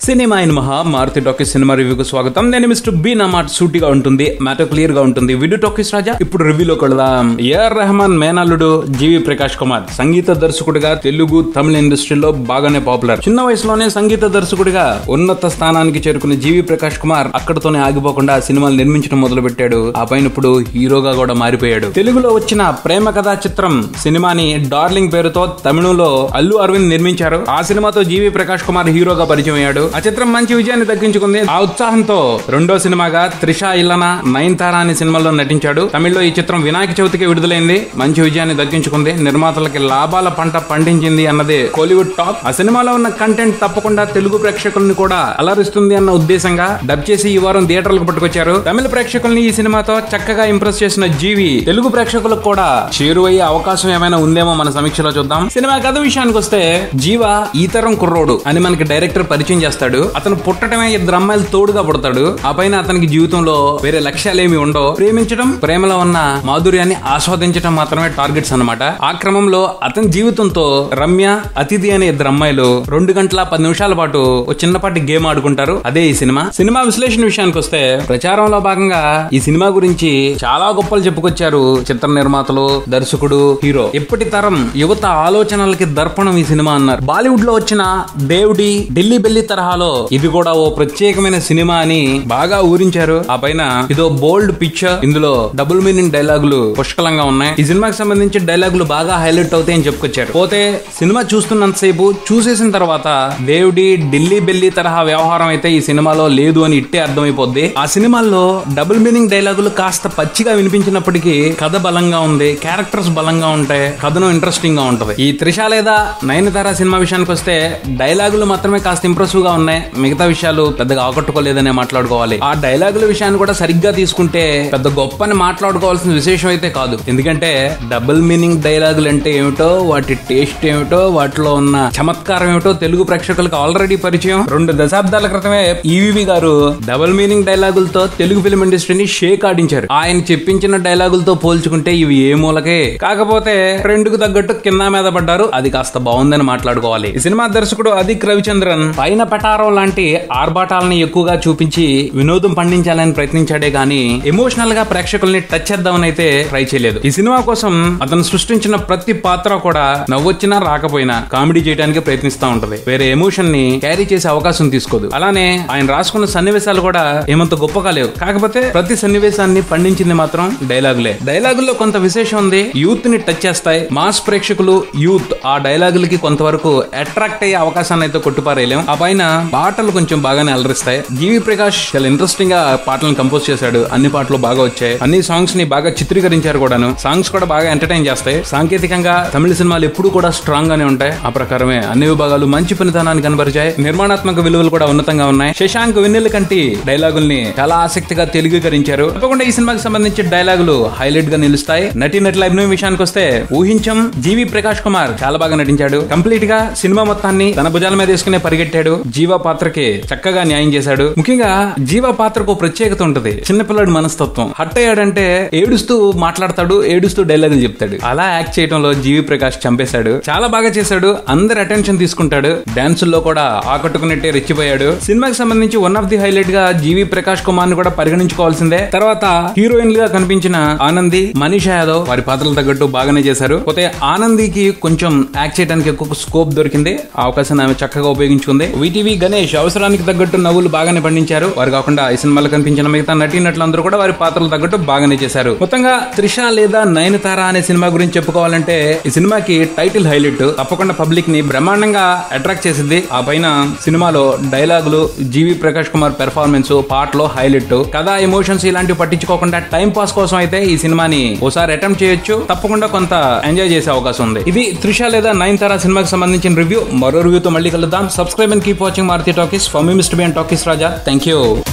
cinema in మహా Maruti talkies cinema రివ్యూకు స్వాగతం నేను మిస్టర్ బి నా మాట సూటిగా ఉంటుంది మ్యాటర్ క్లియర్ గా ఉంటుంది విడు టాకీస్ రాజా ఇప్పుడు రివ్యూలోకి వెళదాం ఏఆర్ రెహమాన్ మేనల్లుడు జీవి ప్రకాష్ కుమార్ సంగీత దర్శకుడిగా తెలుగు తమిళ ఇండస్ట్రీలో బాగానే పాపులర్ చిన్న వయసులోనే సంగీత దర్శకుడిగా ఉన్నత స్థానానికి చేరుకున్న జీవి ప్రకాష్ కుమార్ అక్కడతోనే ఆగిపోకుండా సినిమాలు నిర్మించడం మొదలు పెట్టాడు ఆ పైన ఇప్పుడు హీరోగా కూడా మారిపోయాడు తెలుగులో వచ్చిన ప్రేమ కథా చిత్రం సినిమాని డార్లింగ్ పేరుతో తమిళంలో అల్లు అరవింద్ నిర్మించారు ఆ సినిమాతో జీవి ప్రకాష్ కుమార్ హీరోగా పరిచయం అయ్యాడు ఆ చిత్రం మంచి విజయాన్ని దక్కించుకుంది ఆ ఉత్సాహంతో రెండో సినిమాగా త్రిష ఇల్లన నయన్తార అనే సినిమాలో నటించాడు తమిళ్లో ఈ చిత్రం వినాయక చవితికి విడుదలైంది మంచి విజయాన్ని దక్కించుకుంది నిర్మాతలకి లాభాల పంట పండించింది అన్నది కోలీవుడ్ టాప్ ఆ సినిమాలో ఉన్న కంటెంట్ తప్పకుండా తెలుగు ప్రేక్షకుల్ని కూడా అలరిస్తుంది అన్న ఉద్దేశంగా డబ్ చేసి ఈ వారం థియేటర్లకు పట్టుకొచ్చారు తమిళ ప్రేక్షకుల్ని ఈ సినిమాతో చక్కగా ఇంప్రెస్ చేసిన జీవి తెలుగు ప్రేక్షకులకు కూడా చేరువయ్యే అవకాశం ఏమైనా ఉందేమో మన సమీక్షలో చూద్దాం సినిమా కథ విషయానికి వస్తే జీవ ఈ తరం కుర్రోడు అని మనకి డైరెక్టర్ పరిచయం చేస్తాడు అతను పుట్టడమే ఇద్దరు అమ్మాయిలు తోడుగా పుడతాడు ఆ పైన అతనికి జీవితంలో వేరే లక్ష్యాలేమి ఉండవు ప్రేమించడం ప్రేమలో ఉన్న మాధుర్యాన్ని ఆస్వాదించడం మాత్రమే టార్గెట్స్ అన్నమాట ఆ క్రమంలో అతని జీవితంతో రమ్య అతిథి అనే ఇద్దరు అమ్మాయిలు రెండు గంటల పది నిమిషాల పాటు ఒక చిన్నపాటి గేమ్ ఆడుకుంటారు అదే ఈ సినిమా సినిమా విశ్లేషణ విషయానికి వస్తే ప్రచారంలో భాగంగా ఈ సినిమా గురించి చాలా గొప్పలు చెప్పుకొచ్చారు చిత్ర నిర్మాతలు దర్శకుడు హీరో ఇప్పటి తరం యువత ఆలోచనలకి దర్పణం ఈ సినిమా అన్నారు బాలీవుడ్ లో వచ్చిన దేవుడి ఢిల్లీ బెల్లి తరహాలో ఇది కూడా ఓ ప్రత్యేకమైన సినిమా అని బాగా ఊరించారు ఆ పైన ఇదో బోల్డ్ పిక్చర్ ఇందులో డబుల్ మీనింగ్ డైలాగులు పుష్కలంగా ఉన్నాయి ఈ సినిమాకి సంబంధించి డైలాగులు బాగా హైలైట్ అవుతాయని చెప్పుకొచ్చారు పోతే సినిమా చూస్తున్నంతసేపు చూసేసిన తర్వాత దేవుడి ఢిల్లీ బెల్లి తరహా వ్యవహారం అయితే ఈ సినిమాలో లేదు అని ఇట్టే అర్థమైపోద్ది ఆ సినిమాల్లో డబుల్ మీనింగ్ డైలాగులు కాస్త పచ్చిగా వినిపించినప్పటికీ కథ బలంగా ఉంది క్యారెక్టర్స్ బలంగా ఉంటాయి కథను ఇంట్రెస్టింగ్ గా ఉంటది ఈ త్రిష లేదా నయనతార సినిమా విషయానికి వస్తే డైలాగులు మాత్రమే కాస్త ఇంప్రెసివ్ గా ఉన్నాయి మిగతా విషయాలు పెద్దగా ఆకట్టుకోలేదనే మాట్లాడుకోవాలి ఆ డైలాగుల విషయాన్ని కూడా సరిగ్గా తీసుకుంటే పెద్ద గొప్పని మాట్లాడుకోవాల్సిన విశేషం అయితే కాదు ఎందుకంటే డబుల్ మీనింగ్ డైలాగులు అంటే ఏమిటో వాటి టేస్ట్ ఏమిటో వాటిలో ఉన్న చమత్కారం ఏమిటో తెలుగు ప్రేక్షకులకు ఆల్రెడీ పరిచయం రెండు దశాబ్దాల క్రితమే ఈవీవి గారు డబుల్ మీనింగ్ డైలాగులతో తెలుగు ఫిల్మ్ ఇండస్ట్రీని షేక్ ఆడించారు ఆయన చెప్పించిన డైలాగులతో పోల్చుకుంటే ఇవి ఏ మూలకే కాకపోతే ట్రెండ్ కు తగ్గట్టు కింద మీద పడ్డారు అది కాస్త బాగుందని మాట్లాడుకోవాలి ఈ సినిమా దర్శకుడు అదిక్ రవిచంద్రన్ పైన పటారం లాంటి ఆర్భాటాలని ఎక్కువగా చూపించి వినోదం పండించాలని ప్రయత్నించాడే గాని ఎమోషనల్ గా ప్రేక్షకుల్ని టచ్ చేద్దామని అయితే ట్రై చేయలేదు ఈ సినిమా కోసం అతను సృష్టించిన ప్రతి పాత్ర కూడా నవ్వొచ్చినా రాకపోయినా కామెడీ చేయడానికి ప్రయత్నిస్తా ఉంటది వేరే ఎమోషన్ ని క్యారీ చేసే అవకాశం తీసుకోదు అలానే ఆయన రాసుకున్న సన్నివేశాలు కూడా ఏమంత గొప్పగా లేవు కాకపోతే ప్రతి సన్నివేశాన్ని పండించింది మాత్రం డైలాగులే డైలాగుల్లో కొంత విశేషం ఉంది యూత్ ని టచ్ చేస్తాయి మాస్ ప్రేక్షకులు యూత్ ఆ డైలాగులకి కొంతవరకు అట్రాక్ట్ అయ్యే అవకాశాన్ని అయితే కొట్టుపారేయలేం ఆ పైన పాటలు కొంచెం బాగానే అలరిస్తాయి జీవి ప్రకాష్ చాలా ఇంట్రెస్టింగ్ గా పాటలను కంపోజ్ చేశాడు అన్ని పాటలు బాగా వచ్చాయి అన్ని సాంగ్స్ ని బాగా చిత్రీకరించారు కూడాను సాంగ్స్ కూడా బాగా ఎంటర్టైన్ చేస్తాయి సాంకేతికంగా తమిళ సినిమాలు ఎప్పుడు కూడా స్ట్రాంగ్ గానే ఉంటాయి ఆ ప్రకారమే అన్ని విభాగాలు మంచి పనితనాన్ని కనబరిచాయి నిర్మాణాత్మక విలువలు కూడా ఉన్నతంగా ఉన్నాయి శశాంక్ వెన్నెల కంటి డైలాగుల్ని చాలా ఆసక్తిగా తెలుగుకరించారు తప్పకుండా ఈ సినిమాకి సంబంధించి డైలాగులు హైలైట్ గా నిలుస్తాయి నటి నటుల అభినయం విషయానికి వస్తే ఊహించం జీవి ప్రకాష్ కుమార్ చాలా బాగా నటించాడు కంప్లీట్ గా సినిమా మొత్తాన్ని తన భుజాల మీద వేసుకునే పరిగెట్టాడు జీవ పాత్రకి చక్కగా న్యాయం చేశాడు ముఖ్యంగా జీవ పాత్రకు ఓ ప్రత్యేకత ఉంటది చిన్నపిల్లడి మనస్తత్వం హట్ అయ్యాడంటే ఏడుస్తూ మాట్లాడతాడు ఏడుస్తూ డైలాగులు చెప్తాడు అలా యాక్ట్ చేయడంలో జీవి ప్రకాష్ చంపేశాడు చాలా బాగా చేశాడు అందరి అటెన్షన్ తీసుకుంటాడు డాన్సుల్లో కూడా ఆకట్టుకున్నట్టే రెచ్చిపోయాడు సినిమాకి సంబంధించి వన్ ఆఫ్ ది హైలైట్ గా జీవి ప్రకాష్ కుమార్ ని కూడా పరిగణించుకోవాల్సిందే తర్వాత హీరోయిన్ గా కనిపించిన ఆనంది మనీషా యాదవ్ వారి పాత్రలు తగ్గట్టు బాగానే చేశారు పోతే ఆనందికి కొంచెం యాక్ట్ చేయడానికి ఎక్కువ స్కోప్ దొరికింది ఆ అవకాశాన్ని ఆమె చక్కగా ఉపయోగించుకుంది వీటీవీ గణేష్ అవసరానికి తగ్గట్టు నవ్వులు బాగానే పండించారు వారు కాకుండా ఈ సినిమాలో కనిపించిన మిగతా నటీనటులందరూ కూడా వారి పాత్రలు తగ్గట్టు బాగానే చేశారు మొత్తంగా త్రిష లేదా నయనతార అనే సినిమా గురించి చెప్పుకోవాలంటే ఈ సినిమాకి టైటిల్ హైలైట్ తప్పకుండా పబ్లిక్ ని బ్రహ్మాండంగా అట్రాక్ట్ చేసింది ఆ పైన సినిమాలో డైలాగులు జీవి ప్రకాష్ కుమార్ పెర్ఫార్మెన్స్ పాటలో హైలైట్ కథ ఎమోషన్స్ ఇలాంటివి పట్టించుకోకుండా టైం పాస్ కోసం అయితే ఈ సినిమాని ఓసారి అటెంప్ట్ చేయొచ్చు తప్పకుండా కొంత ఎంజాయ్ చేసే అవకాశం ఉంది ఇది త్రిష లేదా నైన్ తారా సినిమాకి సంబంధించిన రివ్యూ మరో రివ్యూతో మళ్ళీ కలుద్దాం subscribe and keep watching Maruti Talkies for me mister B N Talkies Raja thank you